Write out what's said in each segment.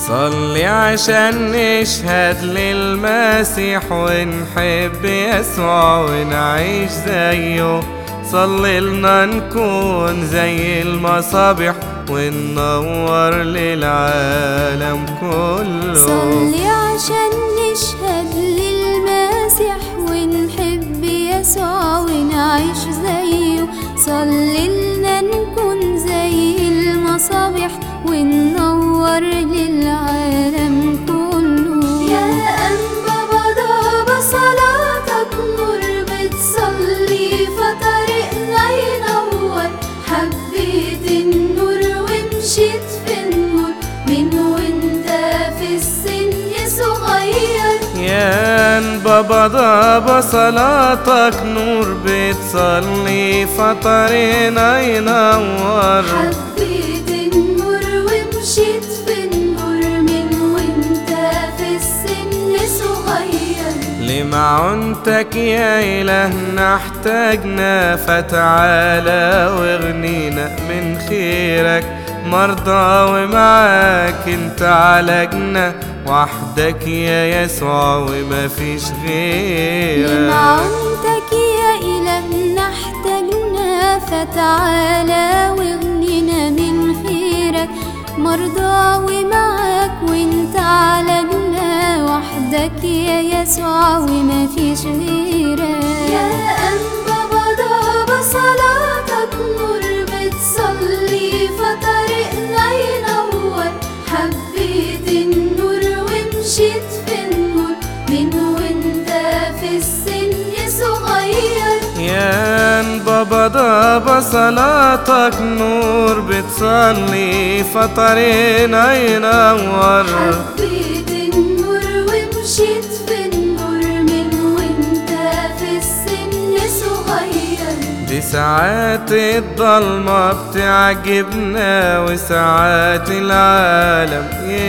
صلي عشان نشهد للمسيح ونحب يسوع ونعيش زيه صلي لنا نكون زي المصابيح وننور للعالم كله صلي عشان نشهد للمسيح ونحب يسوع ونعيش زيه صلي لنا نكون زي المصابيح وننور للعالم كله يا أنبا بضابة صلاتك نور بتصلي فطريقنا ينور حبيت النور ومشيت في النور من وانت في السن صغير يا بابا ضابة صلاتك نور بتصلي فطرنا ينور حبيت النور ومشيت في النور من وانت في السن صغير لمعونتك يا إلهنا احتاجنا فتعالى واغنينا من خيرك مرضى ومعاك انت عالجنا وحدك يا يسوع وما فيش غيرك لمعونتك يا إلهنا احتاجنا فتعالى واغننا من خيرك مرضى ومعاك وانت عالجنا وحدك يا يسوع وما فيش غيرك يا أنبا بضابة صلاتك نور بتصلي فطريقنا ينور حبيت النور ومشيت في النور من وانت في السن صغير يا بابا ضابة صلاتك نور بتصلي فطرنا ينور حبيت النور ومشيت في النور من وانت في السن صغير دي ساعات الضلمة بتعجبنا وساعات العالم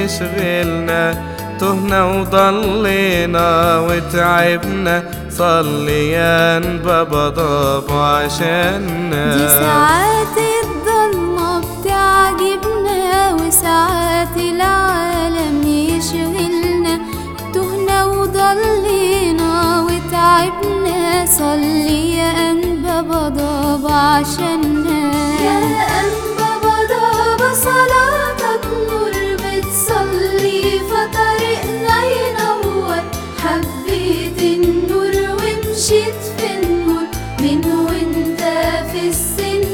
يشغلنا تهنا وضلينا وتعبنا صلي يا بابا ضاب عشاننا دي ساعات الضلمة بتعجبنا وساعات العالم يشغلنا تهنا وضلينا وتعبنا صلي يا أنبا بضاب عشاننا يا أنبا بضاب صلاتك نور بتصلي فطريقنا ينور حبيت النور ومشيت في النور من وانت في السن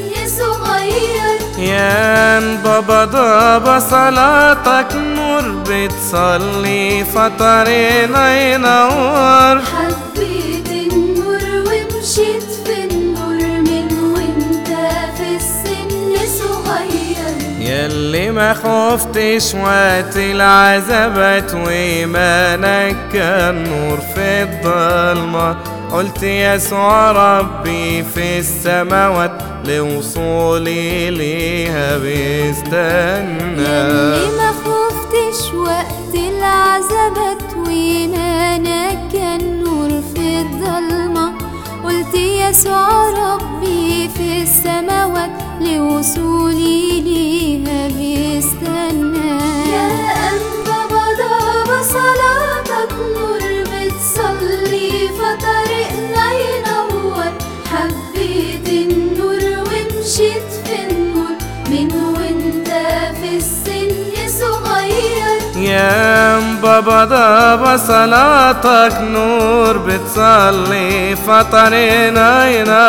صغير يا بابا ضابة صلاتك نور بتصلي فطرنا ينور حبيت النور ومشيت في النور من وانت في السن صغير يلي ما خفتش وقت العذابات وإيمانك كان نور في الضلمة قلت يسوع ربي في السماوات لوصولي ليها بيستنى يلي ما خفتش وقت العذابات وإيمانك كان نور في الضلمة قلت يسوع ربي في السماوات لوصولي ليها بيستنى يا أنبا بضابة صلاتك نور بتصلي فطريقنا ينور حبيت النور ومشيت في النور من وانت في السن صغير يا بابا ضابة صلاتك نور بتصلي فطرنا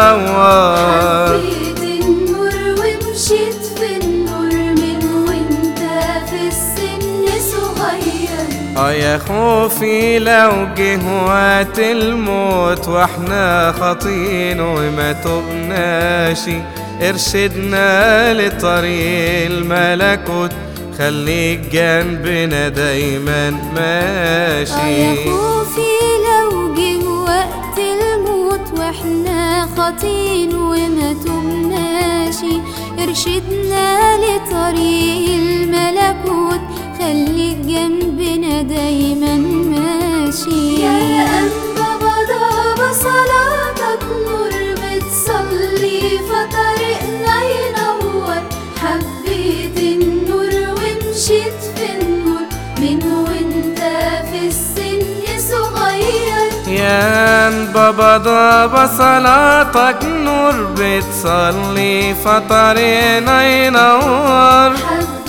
ينور حبيت النور ومشيت في النور من وانت في السن صغير اه يا خوفي لو جه وقت الموت واحنا خاطين وما تبناشي ارشدنا لطريق الملكوت خليك جنبنا دايما اه يا ماشي خوفي لو جه وقت الموت واحنا خاطين وما تبناشي ارشدنا لطريق الملكوت خليك جنبنا دايما ماشي يا أنبا بضابة صلاتك نور بتصلي فطريقنا ينور حبيت النور ومشيت في النور ريان بابا ضابا صلاتك نور بتصلي فطرنا ينور حب